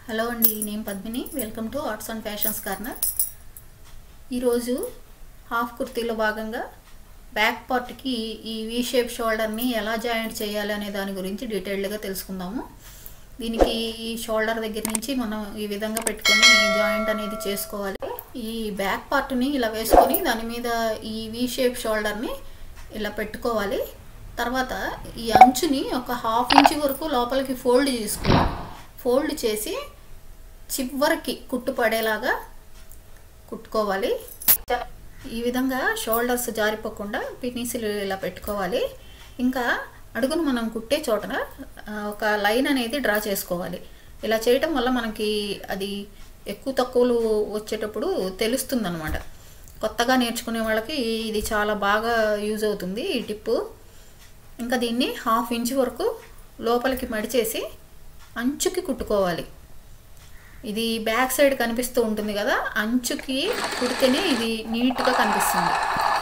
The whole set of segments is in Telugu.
హలో అండి నేను Padmini welcome to arts and fashions corner ఈరోజు హాఫ్ కుర్తీలో భాగంగా బ్యాక్ పార్ట్కి ఈ వీ షేప్ షోల్డర్ని ఎలా జాయింట్ చేయాలి అనే దాని గురించి డీటెయిల్డ్గా తెలుసుకుందాము దీనికి ఈ షోల్డర్ దగ్గర నుంచి మనం ఈ విధంగా పెట్టుకొని ఈ జాయింట్ అనేది చేసుకోవాలి ఈ బ్యాక్ పార్ట్ని ఇలా వేసుకొని దాని మీద ఈ వీ షేప్ షోల్డర్ని ఇలా పెట్టుకోవాలి తర్వాత ఈ అంచుని ఒక హాఫ్ ఇంచ్ వరకు లోపలికి ఫోల్డ్ చేసుకోవాలి ఫోల్డ్ చేసి చివరికి కుట్టు పడేలాగా కుట్టుకోవాలి ఈ విధంగా షోల్డర్స్ జారిపోకుండా పినీసులు ఇలా పెట్టుకోవాలి ఇంకా అడుగును మనం కుట్టే చోటన ఆ, ఒక లైన్ అనేది డ్రా చేసుకోవాలి ఇలా చేయటం వల్ల మనకి అది ఎక్కువ తక్కువలు వచ్చేటప్పుడు తెలుస్తుంది అనమాట కొత్తగా నేర్చుకునే వాళ్ళకి ఇది చాలా బాగా యూజ్ అవుతుంది ఈ టిప్పు ఇంకా దీన్ని హాఫ్ ఇంచ్ వరకు లోపలికి మడిచేసి అంచుకి కుట్టుకోవాలి ఇది బ్యాక్ సైడ్ కనిపిస్తూ ఉంటుంది కదా అంచుకి కుడితేనే ఇది నీట్గా కనిపిస్తుంది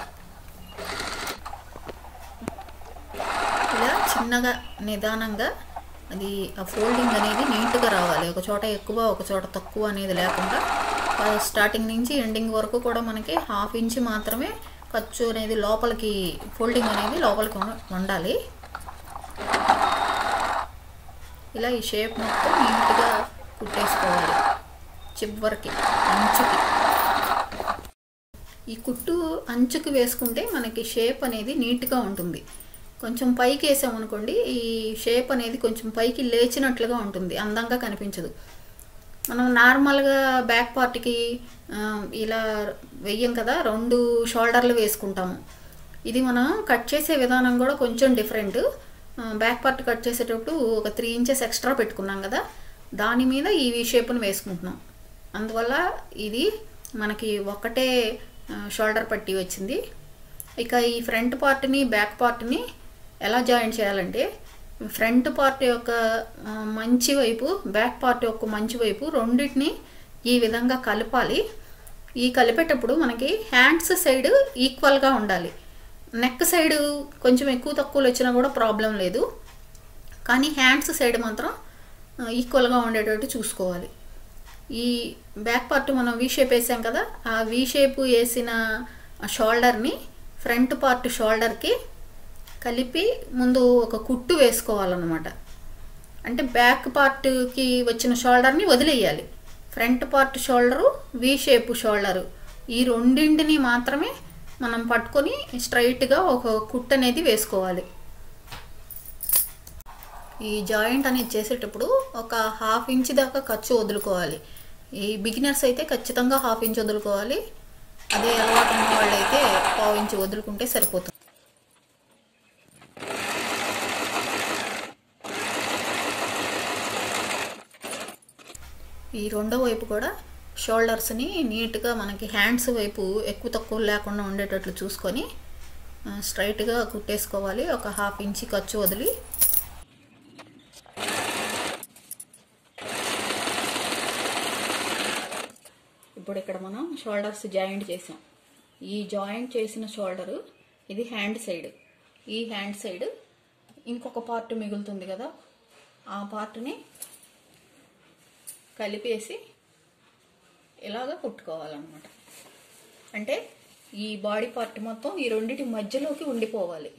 ఇలా చిన్నగా నిదానంగా అది ఆ ఫోల్డింగ్ అనేది నీట్గా రావాలి ఒక చోట ఎక్కువ ఒక చోట తక్కువ అనేది లేకుండా ఆ స్టార్టింగ్ నుంచి ఎండింగ్ వరకు కూడా మనకి హాఫ్ ఇంచ్ మాత్రమే ఖర్చు అనేది లోపలికి ఫోల్డింగ్ అనేది లోపలికి ఉండ- ఉండాలి ఇలా ఈ షేప్ మొత్తం నీట్గా కుట్టేసుకోవాలి చివరికి అంచుకి ఈ కుట్టు అంచుకి వేసుకుంటే మనకి షేప్ అనేది నీట్గా ఉంటుంది కొంచెం పైకి వేసామనుకోండి ఈ షేప్ అనేది కొంచెం పైకి లేచినట్లుగా ఉంటుంది అందంగా కనిపించదు మనం నార్మల్గా బ్యాక్ పార్ట్కి ఆ, ఇలా వెయ్యం కదా రెండు షోల్డర్లు వేసుకుంటాము ఇది మనం కట్ చేసే విధానం కూడా కొంచెం డిఫరెంట్ ఆ, బ్యాక్ పార్ట్ కట్ చేసేటప్పుడు ఒక త్రీ ఇంచెస్ ఎక్స్ట్రా పెట్టుకున్నాం కదా దాని మీద ఈ వి షేప్ను వేసుకుంటున్నాం అందువల్ల ఇది మనకి ఒకటే ఆ, షోల్డర్ పట్టి వచ్చింది ఇక ఈ ఫ్రంట్ పార్ట్ని బ్యాక్ పార్ట్ని ఎలా జాయిన్ చేయాలంటే ఫ్రంట్ పార్ట్ యొక్క ఆ, మంచి వైపు బ్యాక్ పార్ట్ యొక్క మంచి వైపు రెండింటిని ఈ విధంగా కలపాలి ఈ కలిపేటప్పుడు మనకి హ్యాండ్స్ సైడ్ ఈక్వల్గా ఉండాలి నెక్ సైడ్ కొంచెం ఎక్కువ తక్కువలు వచ్చినా కూడా ప్రాబ్లం లేదు కానీ హ్యాండ్స్ సైడ్ మాత్రం ఆ, ఈక్వల్గా ఉండేటట్టు చూసుకోవాలి ఈ బ్యాక్ పార్ట్ మనం వీ షేప్ వేసాం కదా ఆ వీ షేప్ వేసిన షోల్డర్ని ఫ్రంట్ పార్ట్ షోల్డర్కి కలిపి ముందు ఒక కుట్టు వేసుకోవాలన్నమాట అంటే బ్యాక్ పార్ట్కి వచ్చిన షోల్డర్ని వదిలేయాలి front part shoulder V shape shoulder ఈ రెండింటిని మాత్రమే మనం పట్టుకొని స్ట్రైట్గా ఒక కుట్టు అనేది వేసుకోవాలి ఈ జాయింట్ అనేది చేసేటప్పుడు ఒక హాఫ్ ఇంచ్ దాకా ఖర్చు వదులుకోవాలి ఈ బిగినర్స్ అయితే ఖచ్చితంగా హాఫ్ ఇంచ్ వదులుకోవాలి అదే అలవాటు ఉన్న వాళ్ళు అయితే పావు ఇంచ్ వదులుకుంటే సరిపోతుంది ఈ రెండో వైపు కూడా షోల్డర్స్ని నీట్గా మనకి హ్యాండ్స్ వైపు ఎక్కువ తక్కువ లేకుండా ఉండేటట్లు చూసుకొని ఆ, స్ట్రైట్గా కుట్టేసుకోవాలి ఒక హాఫ్ ఇంచి ఖర్చు వదిలి ఇప్పుడు ఇక్కడ మనం షోల్డర్స్ జాయింట్ చేసాం ఈ జాయింట్ చేసిన షోల్డరు ఇది హ్యాండ్ సైడ్ ఈ హ్యాండ్ సైడ్ ఇంకొక పార్ట్ మిగులుతుంది కదా ఆ పార్ట్ని కలిపేసి ఇలాగ కుట్టుకోవాలన్నమాట అంటే ఈ బాడీ పార్ట్ మొత్తం ఈ రెండిటి మధ్యలోకి ఉండిపోవాలి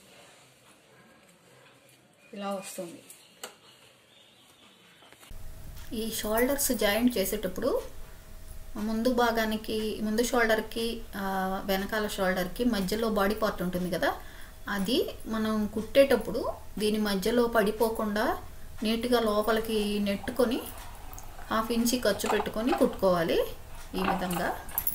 ఇలా వస్తుంది ఈ షోల్డర్స్ జాయింట్ చేసేటప్పుడు ముందు భాగానికి ముందు షోల్డర్కి ఆ, వెనకాల షోల్డర్కి మధ్యలో బాడీ పార్ట్ ఉంటుంది కదా అది మనం కుట్టేటప్పుడు దీని మధ్యలో పడిపోకుండా నీట్గా లోపలికి నెట్టుకొని హాఫ్ ఇంచి ఖర్చు పెట్టుకొని కుట్టుకోవాలి ఈ విధంగా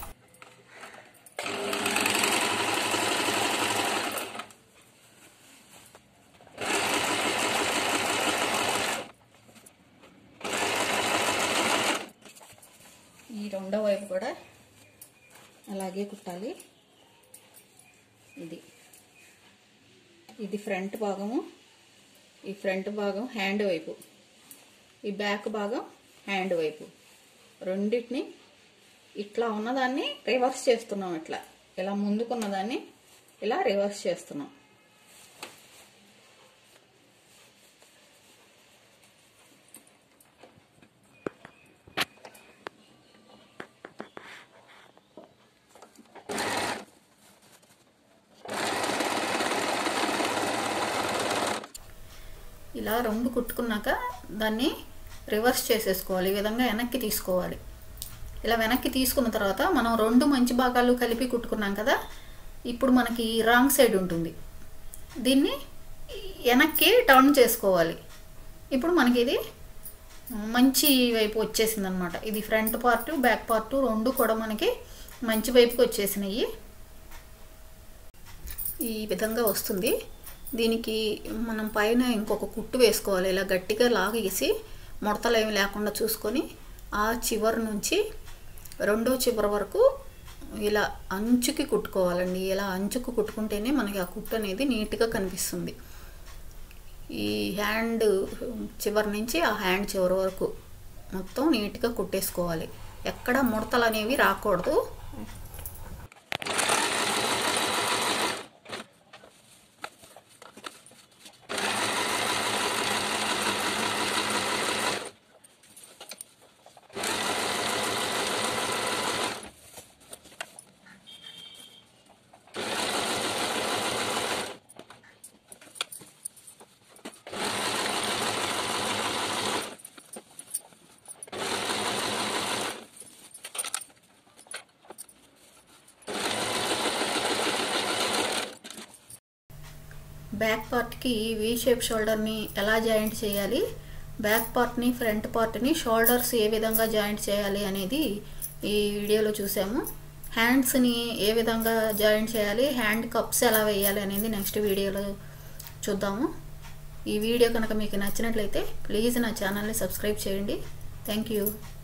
ఈ రెండో వైపు కూడా అలాగే కుట్టాలి ఇది ఇది ఫ్రంట్ భాగము ఈ ఫ్రంట్ భాగం హ్యాండ్ వైపు ఈ బ్యాక్ భాగం హ్యాండ్ వైపు రెండింటిని ఇట్లా ఉన్నదాన్ని రివర్స్ చేస్తున్నాం ఇట్లా ఇలా ముందుకున్నదాన్ని ఇలా రివర్స్ చేస్తున్నాం ఇలా రెండు కుట్టుకున్నాక దాన్ని రివర్స్ చేసేసుకోవాలి ఈ విధంగా వెనక్కి తీసుకోవాలి ఇలా వెనక్కి తీసుకున్న తర్వాత మనం రెండు మంచి భాగాలు కలిపి కుట్టుకున్నాం కదా ఇప్పుడు మనకి రాంగ్ సైడ్ ఉంటుంది దీన్ని వెనక్కి టర్న్ చేసుకోవాలి ఇప్పుడు మనకి ఇది మంచి వైపు వచ్చేసింది అనమాట ఇది ఫ్రంట్ పార్ట్ బ్యాక్ పార్ట్ రెండు కూడా మనకి మంచి వైపుకి వచ్చేసినాయి ఈ విధంగా వస్తుంది దీనికి మనం పైన ఇంకొక కుట్టు వేసుకోవాలి ఇలా గట్టిగా లాగేసి ముడతలు ఏమి లేకుండా చూసుకొని ఆ చివరి నుంచి రెండో చివరి వరకు ఇలా అంచుకి కుట్టుకోవాలండి ఇలా అంచుకు కుట్టుకుంటేనే మనకి ఆ కుట్టు అనేది నీట్గా కనిపిస్తుంది ఈ హ్యాండ్ చివరి నుంచి ఆ హ్యాండ్ చివరి వరకు మొత్తం నీట్గా కుట్టేసుకోవాలి ఎక్కడ ముడతలు అనేవి రాకూడదు బ్యాక్ పార్ట్కి వీ షేప్ షోల్డర్ని ఎలా జాయింట్ చేయాలి బ్యాక్ పార్ట్ని ఫ్రంట్ పార్ట్ని షోల్డర్స్ ఏ విధంగా జాయింట్ చేయాలి అనేది ఈ వీడియోలో చూసాము హ్యాండ్స్ని ఏ విధంగా జాయింట్ చేయాలి హ్యాండ్ కప్స్ ఎలా వేయాలి అనేది నెక్స్ట్ వీడియోలో చూద్దాము ఈ వీడియో కనుక మీకు నచ్చినట్లయితే ప్లీజ్ నా ఛానల్ని సబ్స్క్రైబ్ చేయండి థ్యాంక్ యూ